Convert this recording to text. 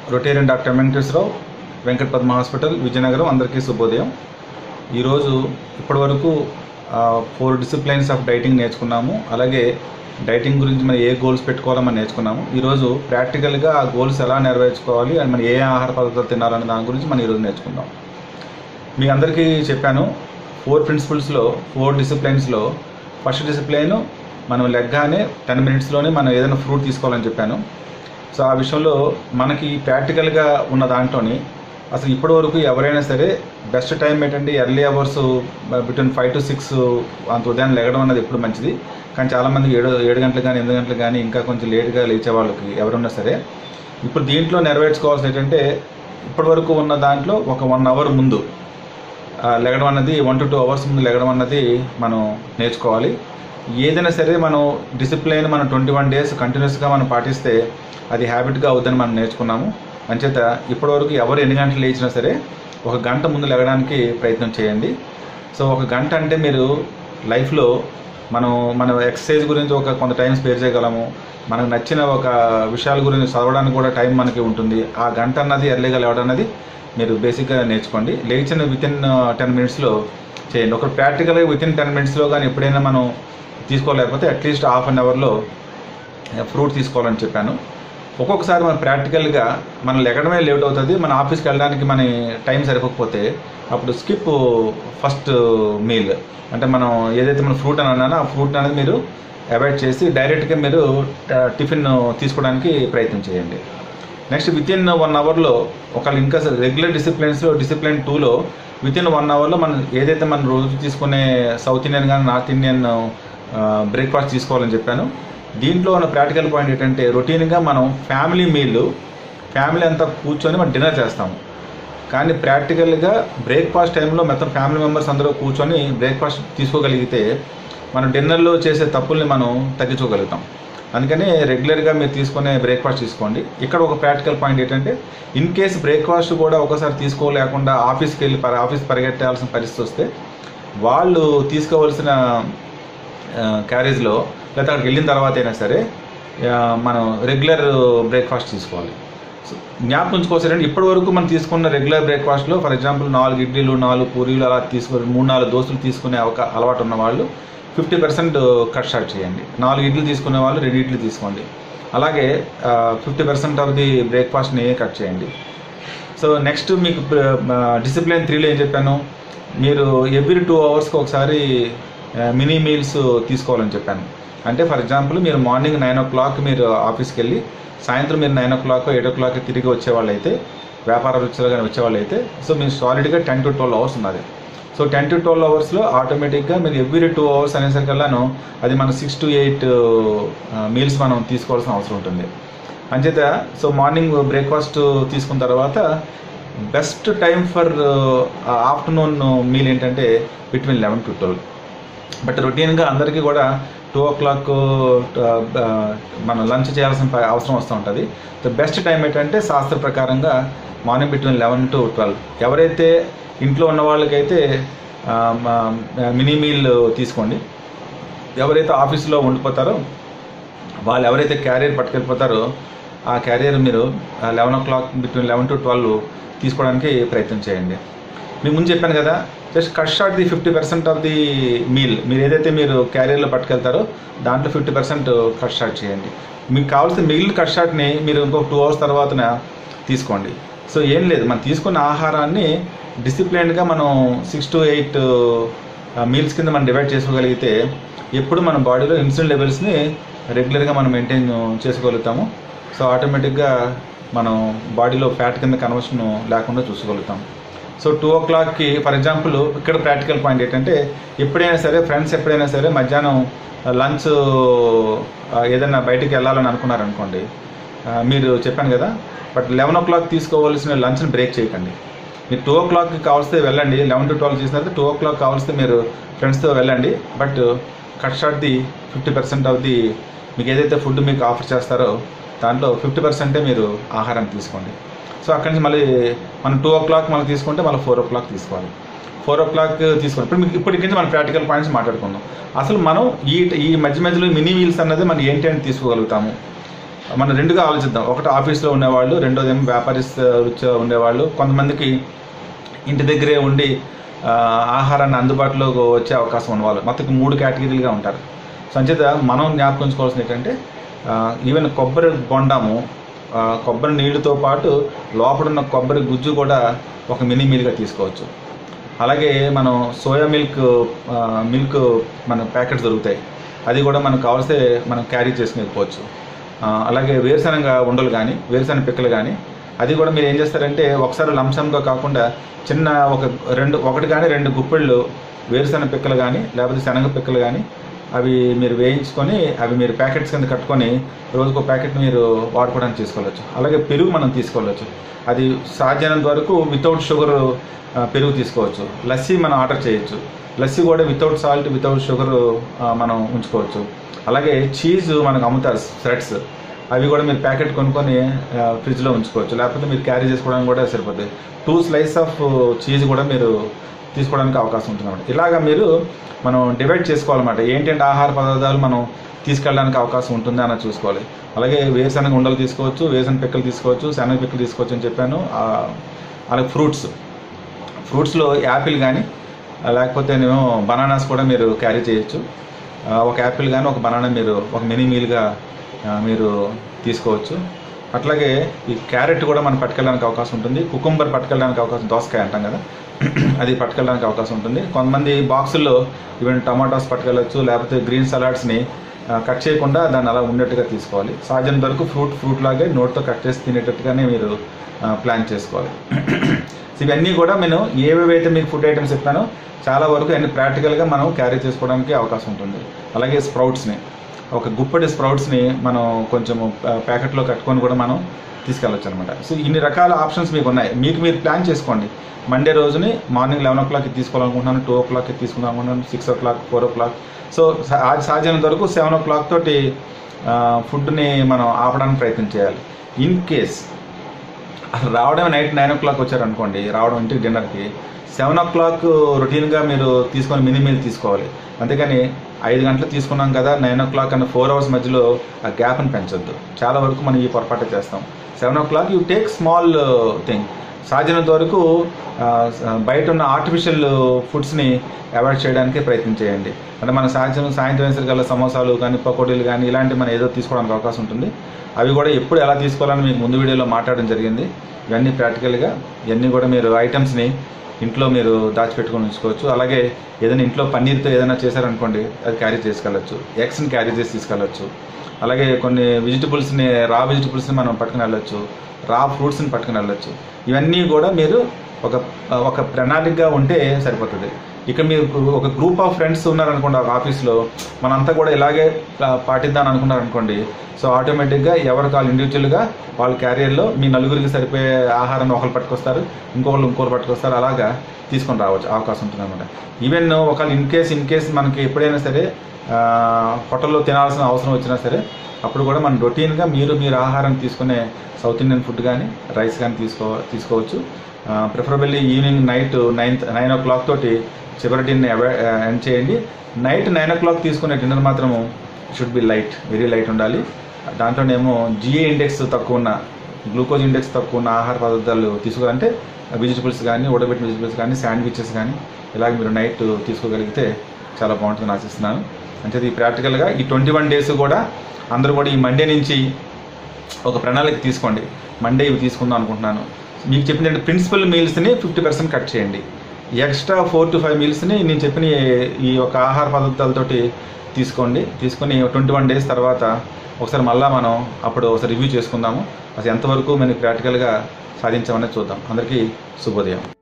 Rotarian doctor Venkateswararao Venkata Padma hospital Vizianagaram అందరికీ శుభోదయం ఈరోజు ఇప్పటివరకు ఫోర్ డిసిప్లైన్స్ ఆఫ్ డైటింగ్ నేర్చుకున్నాము అలాగే డైటింగ్ గురించి మనం ఏ గోల్స్ పెట్టుకోవాలో మనం నేర్చుకున్నాము ఈరోజు ప్రాక్టికల్గా ఆ గోల్స్ ఎలా నెరవేర్చుకోవాలి అండ్ మనం ఏ ఆహార పదార్థాలు తినాలనే దాని గురించి మనం ఈరోజు నేర్చుకుందాం మీ అందరికీ చెప్పాను ఫోర్ ప్రిన్సిపల్స్లో ఫోర్ డిసిప్లైన్స్లో ఫస్ట్ డిసిప్లైన్ మనం లెగ్గానే టెన్ మినిట్స్లోనే మనం ఏదైనా ఫ్రూట్ తీసుకోవాలని చెప్పాను సో ఆ విషయంలో మనకి ప్రాక్టికల్గా ఉన్న దాంట్లోని అసలు ఇప్పటి వరకు ఎవరైనా సరే బెస్ట్ టైం ఏంటంటే early hours between five to six అంత ఉదయం లెగడం అన్నది ఎప్పుడు మంచిది కానీ చాలామంది ఏడు ఏడు గంటలు కానీ ఎనిమిది గంటలు కానీ ఇంకా కొంచెం లేట్గా లేచే వాళ్ళకి ఎవరున్నా సరే ఇప్పుడు దీంట్లో నెరవేర్చుకోవాల్సిన ఏంటంటే ఇప్పటి వరకు ఉన్న దాంట్లో ఒక వన్ అవర్ ముందు ఆ, లెగడం అన్నది వన్ టు టూ అవర్స్ ముందు లెగడం అన్నది మనం నేర్చుకోవాలి ఏదైనా సరే మనం డిసిప్లైన్ మనం ట్వంటీ వన్ డేస్ కంటిన్యూస్గా మనం పాటిస్తే అది హ్యాబిట్గా అవుతుందని మనం నేర్చుకున్నాము అంచేత ఇప్పటివరకు ఎవరు ఎన్ని గంటలు లేచినా సరే ఒక గంట ముందు లెగడానికి ప్రయత్నం చేయండి సో ఒక గంట అంటే మీరు లైఫ్లో మనం మన ఎక్సర్సైజ్ గురించి ఒక కొంత టైం స్పేర్ చేయగలము మనకు నచ్చిన ఒక విషయాల గురించి చదవడానికి కూడా టైం మనకి ఉంటుంది ఆ గంట అన్నది ఎర్లీగా లేవడం అన్నది మీరు బేసిక్గా నేర్చుకోండి లేచిన విత్ ఇన్ టెన్ మినిట్స్లో చేయండి ఒక ప్రాక్టికల్గా విత్ ఇన్ టెన్ మినిట్స్లో కానీ ఎప్పుడైనా మనం తీసుకోలేకపోతే అట్లీస్ట్ హాఫ్ అన్ అవర్లో ఫ్రూట్ తీసుకోవాలని చెప్పాను ఒక్కొక్కసారి మన ప్రాక్టికల్గా మనం లెగడమే లేట్ అవుతుంది మన ఆఫీస్కి వెళ్ళడానికి మన టైం సరిపోకపోతే అప్పుడు స్కిప్ ఫస్ట్ మీల్ అంటే మనం ఏదైతే మనం ఫ్రూట్ అని అన్నానో ఆ ఫ్రూట్ అనేది మీరు అవాయిడ్ చేసి డైరెక్ట్గా మీరు టిఫిన్ తీసుకోవడానికి ప్రయత్నం చేయండి నెక్స్ట్ విత్ ఇన్ వన్ అవర్లో ఒకళ్ళు ఇంకా రెగ్యులర్ డిసిప్లిన్స్లో డిసిప్లిన్ టూలో విత్ ఇన్ వన్ అవర్లో మనం ఏదైతే మనం రోజు తీసుకునే సౌత్ ఇండియన్ కానీ నార్త్ ఇండియన్ బ్రేక్ఫాస్ట్ తీసుకోవాలని చెప్పాను దీంట్లో ఉన్న ప్రాక్టికల్ పాయింట్ ఏంటంటే రొటీన్గా మనం ఫ్యామిలీ మీల్ ఫ్యామిలీ అంతా కూర్చొని మనం డిన్నర్ చేస్తాము కానీ ప్రాక్టికల్గా బ్రేక్ఫాస్ట్ టైంలో మొత్తం ఫ్యామిలీ మెంబర్స్ అందరూ కూర్చొని బ్రేక్ఫాస్ట్ తీసుకోగలిగితే మనం డిన్నర్లో చేసే తప్పుల్ని మనం తగ్గించుకోగలుగుతాం అందుకని రెగ్యులర్గా మీరు తీసుకునే బ్రేక్ఫాస్ట్ తీసుకోండి ఇక్కడ ఒక ప్రాక్టికల్ పాయింట్ ఏంటంటే ఇన్ కేస్ బ్రేక్ఫాస్ట్ కూడా ఒకసారి తీసుకోలేకుండా ఆఫీస్కి వెళ్ళి పరి ఆఫీస్ పరిగెట్టాల్సిన పరిస్థితి వస్తే వాళ్ళు తీసుకోవాల్సిన క్యారేజ్లో లేకపోతే అక్కడికి వెళ్ళిన తర్వాత అయినా సరే ఆ, మనం రెగ్యులర్ బ్రేక్ఫాస్ట్ తీసుకోవాలి సో జ్ఞాపకం ఉంచుకోవాల్సిందంటే ఇప్పటి వరకు మనం తీసుకున్న రెగ్యులర్ బ్రేక్ఫాస్ట్లో ఫర్ ఎగ్జాంపుల్ నాలుగు ఇడ్లీలు నాలుగు పూరీలు అలా తీసుకుని మూడు నాలుగు దోశలు తీసుకునే అవకా అలవాటు ఉన్న వాళ్ళు ఫిఫ్టీ పర్సెంట్ కట్ స్టార్ట్ చేయండి నాలుగు ఇడ్లు తీసుకునే వాళ్ళు రెండు ఇడ్లు తీసుకోండి అలాగే ఫిఫ్టీ పర్సెంట్ ఆఫ్ ది బ్రేక్ఫాస్ట్ని కట్ చేయండి సో నెక్స్ట్ మీకు డిసిప్లిన్ త్రీలో ఏం చెప్పాను మీరు ఎవ్రీ టూ అవర్స్కి ఒకసారి మినీ మీల్స్ తీసుకోవాలని చెప్పాను అంటే ఫర్ ఎగ్జాంపుల్ మీరు మార్నింగ్ నైన్ ఓ క్లాక్ మీరు ఆఫీస్కి వెళ్ళి సాయంత్రం మీరు nine o'clock eight o'clock తిరిగి వచ్చేవాళ్ళైతే వ్యాపార రుచులు కానీ వచ్చేవాళ్ళైతే సో మీరు సాలిడ్గా టెన్ టు ట్వెల్వ్ అవర్స్ ఉన్నది సో టెన్ టు ట్వెల్వ్ అవర్స్లో ఆటోమేటిక్గా మీరు ఎవ్రీ టూ అవర్స్ అనేసరికల్లాను అది మన సిక్స్ టు ఎయిట్ మీల్స్ మనం తీసుకోవాల్సిన అవసరం ఉంటుంది అంచేత సో మార్నింగ్ బ్రేక్ఫాస్ట్ తీసుకున్న తర్వాత best time for afternoon meal ఏంటంటే between eleven to twelve but రొటీన్గా అందరికీ కూడా టూ ఓ క్లాక్ మనం లంచ్ చేయాల్సిన ప- అవసరం వస్తూ ఉంటుంది ద బెస్ట్ టైం ఏంటంటే శాస్త్ర ప్రకారంగా morning between eleven to twelve ఎవరైతే ఇంట్లో ఉన్న వాళ్ళకైతే మినీ మీల్ తీసుకోండి ఎవరైతే ఆఫీసులో ఉండిపోతారో వాళ్ళు ఎవరైతే క్యారియర్ పట్టుకెళ్ళిపోతారో ఆ క్యారియర్ మీరు eleven o'clock between eleven to twelve తీసుకోవడానికి ప్రయత్నం చేయండి మీకు ముందు చెప్పాను కదా just cut short the fifty percent of the meal మీరు ఏదైతే మీరు క్యారియర్లో పట్టుకెళ్తారో దాంట్లో ఫిఫ్టీ పర్సెంట్ కట్ షార్ట్ చేయండి మీకు కావాల్సిన మిగిలిన కట్ షార్ట్ని మీరు ఇంకొక టూ అవర్స్ తర్వాతన తీసుకోండి సో ఏం లేదు మనం తీసుకున్న ఆహారాన్ని డిసిప్లైన్డ్గా మనం సిక్స్ టు ఎయిట్ మీల్స్ కింద మనం డివైడ్ చేసుకోగలిగితే ఎప్పుడు మన బాడీలో ఇన్సులిన్ లెవెల్స్ని రెగ్యులర్గా మనం మెయింటైన్ చేసుకోగలుగుతాము సో ఆటోమేటిక్గా మనం బాడీలో ఫ్యాట్ కింద కన్వర్షన్ లేకుండా చూసుకోగలుగుతాం సో టూ ఓ క్లాక్కి ఫర్ ఎగ్జాంపుల్ ఇక్కడ ప్రాక్టికల్ పాయింట్ ఏంటంటే ఎప్పుడైనా సరే ఫ్రెండ్స్ ఎప్పుడైనా సరే మధ్యాహ్నం లంచ్ ఏదైనా బయటికి వెళ్ళాలని అనుకున్నారనుకోండి ఆ, మీరు చెప్పాను కదా బట్ లెవెన్ ఓ క్లాక్ తీసుకోవాల్సిన లంచ్ని బ్రేక్ చేయకండి మీరు టూ ఓ క్లాక్కి కావాల్స్తే వెళ్ళండి లెవెన్ టు ట్వెల్వ్ చేసిన తర్వాత టూ ఓ క్లాక్ కావాల్స్తే మీరు ఫ్రెండ్స్తో వెళ్ళండి but cut short the fifty percent of the మీకు ఏదైతే ఫుడ్ మీకు ఆఫర్ చేస్తారో దాంట్లో ఫిఫ్టీ పర్సెంటే మీరు ఆహారం తీసుకోండి సో అక్కడి నుంచి మళ్ళీ మనం టూ ఓ క్లాక్ మళ్ళీ తీసుకుంటే మళ్ళీ ఫోర్ ఓ క్లాక్ తీసుకోవాలి ఫోర్ ఓ క్లాక్ తీసుకోండి ఇప్పుడు మీకు ఇప్పటికి నుంచి మనం ప్రాక్టికల్ పాయింట్స్ మాట్లాడుకుందాం అసలు మనం ఈ ఈ మధ్య మధ్యలో మినీ మీల్స్ అన్నది మనం ఏంటి అని తీసుకోగలుగుతాము మనం రెండుగా ఆలోచిద్దాం ఒకటి ఆఫీస్లో ఉండేవాళ్ళు రెండోది ఏమో వ్యాపారిస్ రీత్యా ఉండేవాళ్ళు కొంతమందికి ఇంటి దగ్గరే ఉండి ఆ, ఆహారాన్ని అందుబాటులో వచ్చే అవకాశం ఉన్నవాళ్ళు మొత్తం మూడు కేటగిరీలుగా ఉంటారు సో అంచేత మనం జ్ఞాపకం ఉంచుకోవాల్సింది ఏంటంటే ఆ, ఈవెన్ కొబ్బరి బొండము ఆ, కొబ్బరి నీళ్ళతో పాటు లోపల ఉన్న కొబ్బరి గుజ్జు కూడా ఒక మినీ మీల్గా తీసుకోవచ్చు అలాగే మనం సోయా మిల్క్ ఆ, మిల్క్ మన ప్యాకెట్స్ దొరుకుతాయి అది కూడా మనకు కావాల్స్తే మనం క్యారీ చేసుకుని వెళ్ళిపోవచ్చు ఆ, అలాగే వేరుశనగ ఉండలు కానీ వేరుశనగ పిక్కలు కానీ అది కూడా మీరు ఏం చేస్తారంటే ఒకసారి లంసంగా కాకుండా చిన్న ఒక రెండు ఒకటి కానీ రెండు గుప్పిళ్ళు వేరుశనగ పిక్కలు కానీ లేకపోతే శనగ పిక్కలు కానీ అవి మీరు వేయించుకొని అవి మీరు ప్యాకెట్స్ కింద కట్టుకొని రోజుకు ప్యాకెట్ మీరు వాడుకోవడానికి తీసుకోవచ్చు అలాగే పెరుగు మనం తీసుకోవచ్చు అది సాధ్యమైనంత వరకు వితౌట్ షుగర్ పెరుగు తీసుకోవచ్చు లస్సీ మనం ఆర్డర్ చేయొచ్చు లస్సీ కూడా వితౌట్ సాల్ట్ వితౌట్ షుగర్ మనం ఉంచుకోవచ్చు అలాగే చీజ్ మనకు అమ్ముతారు థ్రెడ్స్ అవి కూడా మీరు ప్యాకెట్ కొనుక్కొని ఆ, ఫ్రిడ్జ్లో ఉంచుకోవచ్చు లేకపోతే మీరు క్యారీ చేసుకోవడానికి కూడా సరిపోతుంది టూ స్లైస్ ఆఫ్ చీజ్ కూడా మీరు తీసుకోవడానికి అవకాశం ఉంటుంది అన్నమాట ఇలాగా మీరు మనం డివైడ్ చేసుకోవాలన్నమాట ఏంటంటే ఆహార పదార్థాలు మనం తీసుకెళ్ళడానికి అవకాశం ఉంటుందా అని చూసుకోవాలి అలాగే వేరుశనగ ఉండలు తీసుకోవచ్చు వేరుశనగ పిక్కలు తీసుకోవచ్చు శనగ పిక్కలు తీసుకోవచ్చు అని చెప్పాను ఆ, అలాగే ఫ్రూట్స్ ఫ్రూట్స్లో యాపిల్ కానీ లేకపోతే నేను బనానాస్ కూడా మీరు క్యారీ చేయొచ్చు ఆ, ఒక యాపిల్ కానీ ఒక బనానా మీరు ఒక మినీ మీల్గా ఆ, మీరు తీసుకోవచ్చు అట్లాగే ఈ క్యారెట్ కూడా మనం పట్టుకెళ్ళడానికి అవకాశం ఉంటుంది కుకుంబర్ పట్టుకెళ్ళడానికి అవకాశం దోసకాయ అంటాం కదా అది పట్టుకెళ్ళడానికి అవకాశం ఉంటుంది కొంతమంది బాక్సుల్లో ఈవెన్ టమాటాస్ పట్టుకెళ్ళచ్చు లేకపోతే గ్రీన్ సలాడ్స్ని కట్ చేయకుండా దాన్ని అలా ఉండేట్టుగా తీసుకోవాలి సాధ్యం వరకు ఫ్రూట్ ఫ్రూట్ లాగే నోట్తో కట్ చేసి తినేటట్టుగానే మీరు ఆ, ప్లాన్ చేసుకోవాలి సో ఇవన్నీ కూడా నేను ఏవేవైతే మీకు ఫుడ్ ఐటమ్స్ చెప్పానో చాలా వరకు అన్ని ప్రాక్టికల్గా మనం క్యారీ చేసుకోవడానికి అవకాశం ఉంటుంది అలాగే స్ప్రౌట్స్ని ఒక గుప్పటి స్ప్రౌట్స్ని మనం కొంచెం ప్యాకెట్లో కట్టుకొని కూడా మనం తీసుకెళ్ళొచ్చు అనమాట సో ఇన్ని రకాల ఆప్షన్స్ మీకు ఉన్నాయి మీకు మీరు ప్లాన్ చేసుకోండి మండే రోజుని మార్నింగ్ లెవెన్ ఓ క్లాక్కి తీసుకోవాలనుకుంటున్నాను టూ ఓ క్లాక్కి తీసుకుందాం అనుకుంటున్నాను six o'clock four o'clock so సా- ఆ సాధ్యమైనంత వరకు సెవెన్ ఓ క్లాక్ తోటి ఫుడ్ని మనం ఆపడానికి ప్రయత్నం చేయాలి ఇన్ కేస్ అసలు రావడం నైట్ నైన్ ఓ క్లాక్ వచ్చారనుకోండి రావడం ఇంటికి డిన్నర్కి సెవెన్ ఓ క్లాక్ రొటీన్గా మీరు తీసుకొని మినీ మీల్ తీసుకోవాలి అంతేగాని ఐదు గంటలు తీసుకున్నాం కదా నైన్ ఓ క్లాక్ అన్న ఫోర్ అవర్స్ మధ్యలో ఆ గ్యాప్ని పెంచొద్దు చాలా వరకు మనం ఈ పొరపాటు చేస్తాం seven o'clock you take small thing సాధ్యమైనంత వరకు ఆ, బయట ఉన్న ఆర్టిఫిషియల్ ఫుడ్స్ని అవాయిడ్ చేయడానికి ప్రయత్నం చేయండి అంటే మన సాయంత్రం సాయంత్రం వేసరికల్లా సమోసాలు కానీ పకోడీలు కానీ ఇలాంటివి మనం ఏదో తీసుకోవడానికి అవకాశం ఉంటుంది అవి కూడా ఎప్పుడు ఎలా తీసుకోవాలని మీకు ముందు వీడియోలో మాట్లాడడం జరిగింది ఇవన్నీ ప్రాక్టికల్గా ఇవన్నీ కూడా మీరు ఐటమ్స్ని ఇంట్లో మీరు దాచిపెట్టుకొని ఉంచుకోవచ్చు అలాగే ఏదైనా ఇంట్లో పన్నీర్తో ఏదైనా చేశారనుకోండి అది క్యారీ చేసుకెళ్ళచ్చు ఎగ్స్ని క్యారీ చేసి తీసుకెళ్ళచ్చు అలాగే కొన్ని వెజిటబుల్స్ని రా వెజిటబుల్స్ని మనం పట్టుకుని వెళ్ళొచ్చు రా ఫ్రూట్స్ని పట్టుకుని వెళ్ళొచ్చు ఇవన్నీ కూడా మీరు ఒక ఒక ప్రణాళికగా ఉంటే సరిపోతుంది ఇక్కడ మీరు ఒక గ్రూప్ ఆఫ్ ఫ్రెండ్స్ ఉన్నారనుకోండి ఒక ఆఫీస్లో మనంతా కూడా ఇలాగే పా- పాటిద్దాం అనుకున్నారనుకోండి సో ఆటోమేటిక్గా ఎవరికి వాళ్ళు ఇండివిజువల్గా వాళ్ళ క్యారియర్లో మీ నలుగురికి సరిపోయే ఆహారాన్ని ఒకరు పట్టుకొస్తారు ఇంకొకళ్ళు ఇంకొకరు పట్టుకొస్తారు అలాగా తీసుకొని రావచ్చు అవకాశం ఉంటుంది అనమాట ఈవెన్ ఒకళ్ళు ఇన్ కేస్ ఇన్ కేస్ మనకి ఎప్పుడైనా సరే ఆ, హోటల్లో తినాల్సిన అవసరం వచ్చినా సరే అప్పుడు కూడా మనం రొటీన్గా మీరు మీరు ఆహారం తీసుకునే సౌత్ ఇండియన్ ఫుడ్ కానీ రైస్ కానీ తీసుకో తీసుకోవచ్చు preferably evening night nine nine o'clock తోటి చివరి డిన్నర్ ఎండ్ చేయండి నైట్ నైన్ ఓ క్లాక్ తీసుకునే డిన్నర్ మాత్రము should be light very light ఉండాలి దాంట్లోనేమో జిఏ ఇండెక్స్ తక్కువ ఉన్న గ్లూకోజ్ ఇండెక్స్ తక్కువ ఉన్న ఆహార పదార్థాలు తీసుకోవాలంటే వెజిటబుల్స్ కానీ ఉడకబెట్టిన వెజిటబుల్స్ కానీ శాండ్విచెస్ కానీ ఇలాగ మీరు నైట్ తీసుకోగలిగితే చాలా బాగుంటుందని ఆశిస్తున్నాను అంటే ఈ ప్రాక్టికల్గా ఈ ట్వంటీ వన్ డేస్ కూడా అందరూ కూడా ఈ మండే నుంచి ఒక ప్రణాళిక తీసుకోండి మండే ఇవి తీసుకుందాం అనుకుంటున్నాను మీకు చెప్పిన ప్రిన్సిపల్ మీల్స్ని ఫిఫ్టీ పర్సెంట్ కట్ చేయండి ఎక్స్ట్రా ఫోర్ టు ఫైవ్ మీల్స్ని నేను చెప్పిన ఈ- ఈ యొక్క ఆహార పదార్థాలతోటి తీసుకోండి తీసుకొని ట్వంటీ వన్ డేస్ తర్వాత ఒకసారి మళ్ళా మనం అప్పుడు ఒకసారి రివ్యూ చేసుకుందాము అసలు ఎంతవరకు మనకి ప్రాక్టికల్గా సాధించామనేది చూద్దాం అందరికీ శుభోదయం